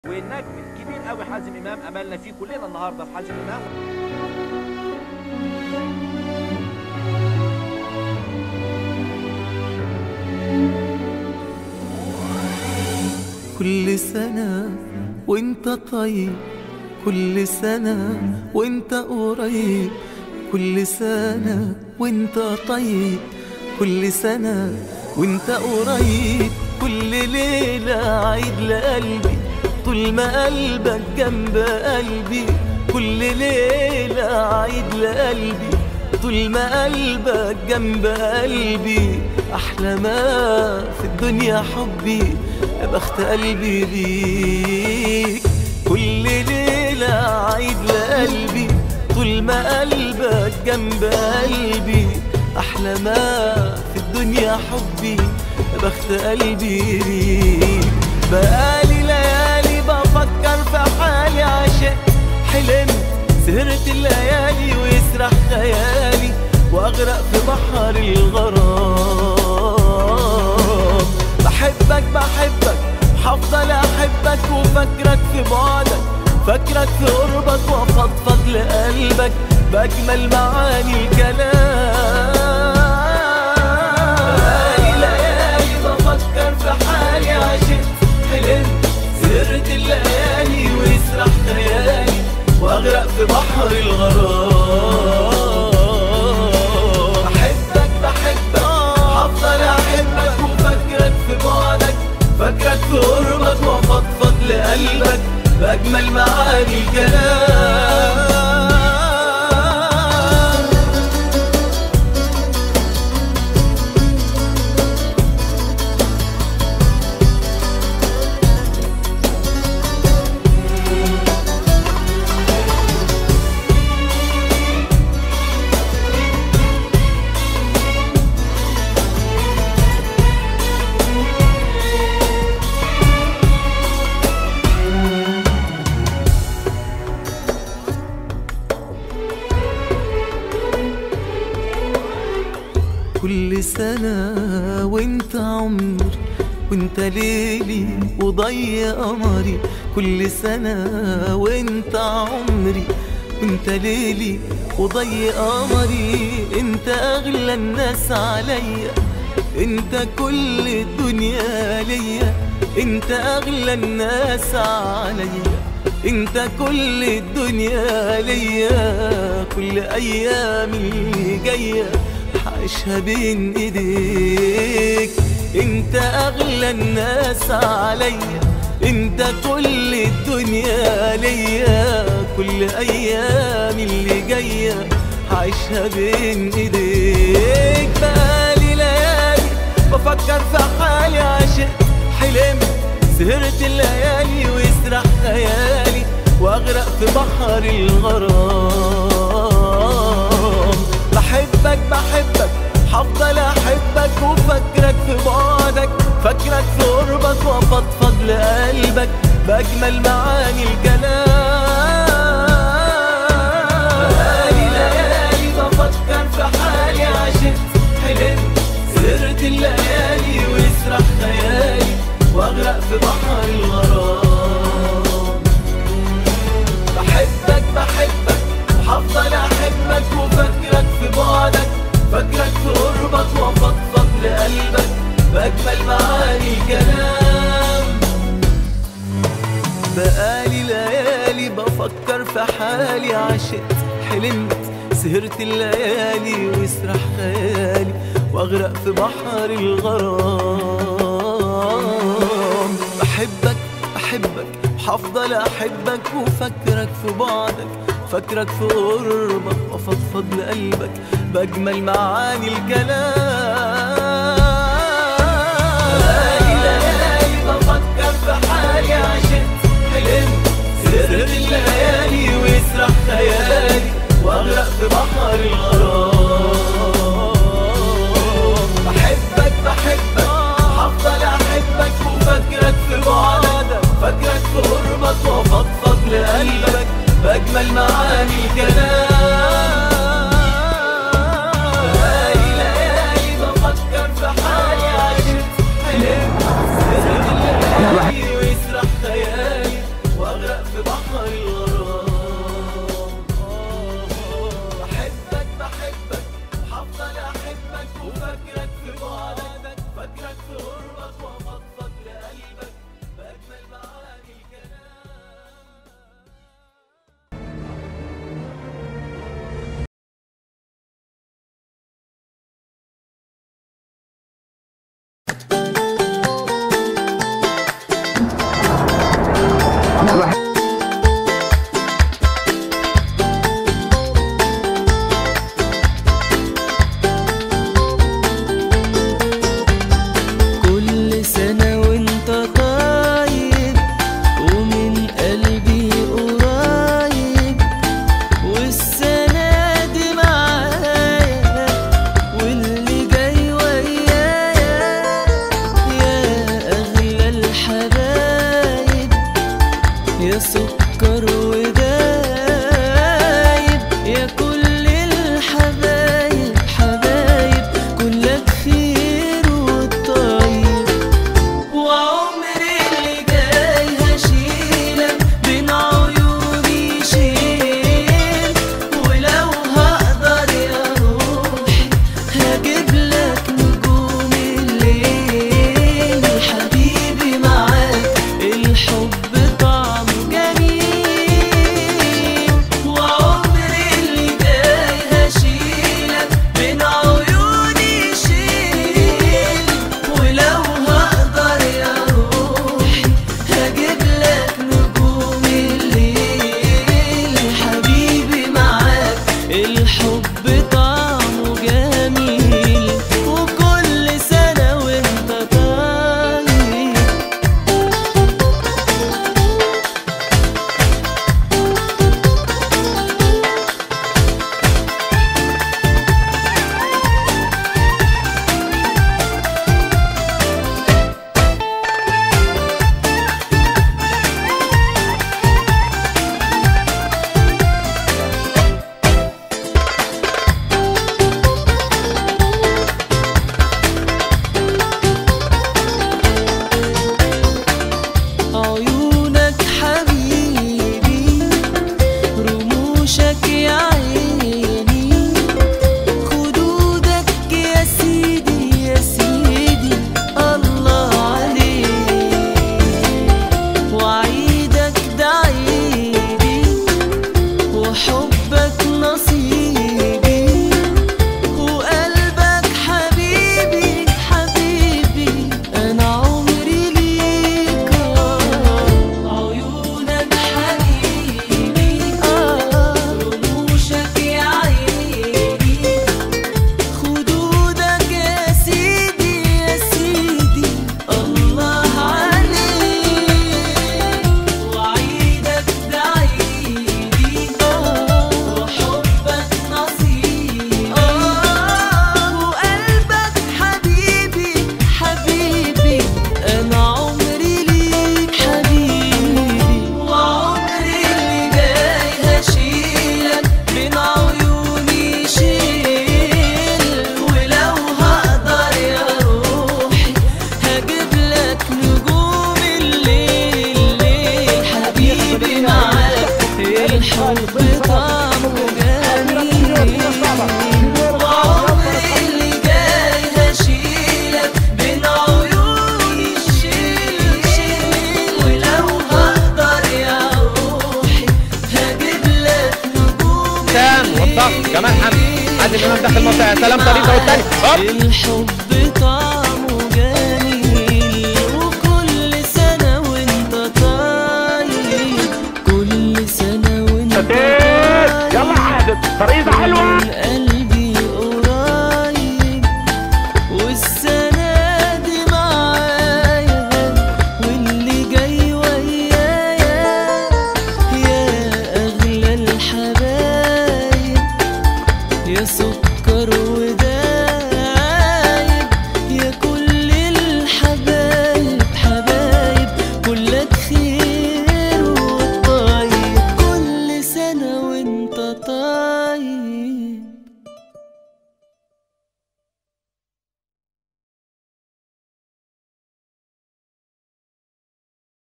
والنجم الكبير قوي حازم امام املنا فيه كلنا النهارده في حازم امام كل سنة وانت طيب كل سنة وانت قريب كل سنة وانت طيب كل سنة وانت قريب كل ليلة عيد لقلبي طول ما قلبك جنب قلبي كل ليلة عيد لقلبي طول ما قلبك جنب قلبي أحلى ما في الدنيا حبي يا بخت قلبي بيك كل ليلة عيد لقلبي طول ما قلبك جنب قلبي أحلى ما في الدنيا حبي يا بخت قلبي بيك بقالي ليالي بفكر في حالي عشان حلمت سهرت الليالي ويسرح خيالي واغرق في بحر الغرام بحبك بحبك هفضل احبك وفكرك في بعدك فكرك في قربك وافضفض لقلبك باجمل معاني الكلام بقالي ليالي بفكر في حالي عشان حلمت سهرت الليالي ويسرح خيالي واغرق في بحر الغرام بحبك بحبك هفضل احبك وفكرك في بعدك فكرك في قربك وافضفض لقلبك باجمل معاني الكلام كل سنة وانت عمري وانت ليلي وضي قمري كل سنة وانت عمري وانت ليلي وضي قمري انت اغلى الناس عليا انت كل الدنيا ليا انت اغلى الناس عليا انت كل الدنيا ليا كل ايامي اللي جايه عايشها بين ايديك انت اغلى الناس عليا انت كل الدنيا ليا كل ايامي اللي جايه عايشها بين ايديك بقالي ليالي بفكر في حالي عشان حلمت سهرت الليالي ويسرح خيالي واغرق في بحر الغرام بحبك بحبك هفضل احبك وفكرك في بعدك فكرك في قربك وافضفض لقلبك باجمل معاني الكلام بقالي ليالي بفكر في حالي عشان حلمت سهرت الليالي ويسرح خيالي واغرق في بحر الغرام بحبك بحبك وهفضل احبك وفكرك في بعدك فكرك في قربك وافضفض لقلبك باجمل معاني الكلام بقالي ليالي بفكر في حالي عشت حلمت سهرت الليالي ويسرح خيالي واغرق في بحر الغرام بحبك بحبك وهفضل احبك وفكرك في بعدك فكرك في قربك وافضفض لقلبك باجمل معاني الكلام بقالي ليالي بفكر في حالي عشان حلمت سهرت الليالي ويسرح خيالي واغرق في بحر الغرام بحبك بحبك هفضل احبك وفكرك في بعدك فكرك في قربك وافضفض لقلبك باجمل معاني الكلام بقالي ليالي بفكر في حالي عشان حلمت سهرت الليالي ويسرح خيالي يا سكر ودايب يا كل الحبايب حبايب كلك خير والطيب وعمري اللي جاي هشيلك بين عيوني شيل ولو هقدر يا روحي هجيب لك نجوم الليل حبيبي معاك الحب طعمه جميل وعمري اللي جاي هشيلك بين عيوني شيل ولو هقدر يا روحي هجيب لك نجوم الليل حبيبي معاك الحب طعمه جميل وكل سنة وانت طيب عيونك حبيبي رموشك يا عيني خدودك يا سيدي يا سيدي الله عليك وعيدك ده عيدي وحبك نصيبي وقلبك حبيبي حبيبي انا عمري ليك عيونك حبيبي رموشك يا عيني خدودك يا سيدي يا سيدي الله عليك وعيدك ده عيدي وحبك نصيبي وقلبك حبيبي حبيبي انا عمري ليك حبيبي وعمري اللي جاي هشيلك بين عيوني شيل ولو هقدر يا روحي هجيب لك نجوم الليل ليل حبيبي معاك الحب طعمه جميل وعمري اللي جاي هشيلك بين عيوني شيل شيل ولو هقدر يا روحي هجيب لك نجوم سام والضغط كمان حمدي عادل امام داخل المنطقه سلام طريقه والتاني هوب الحب طعمه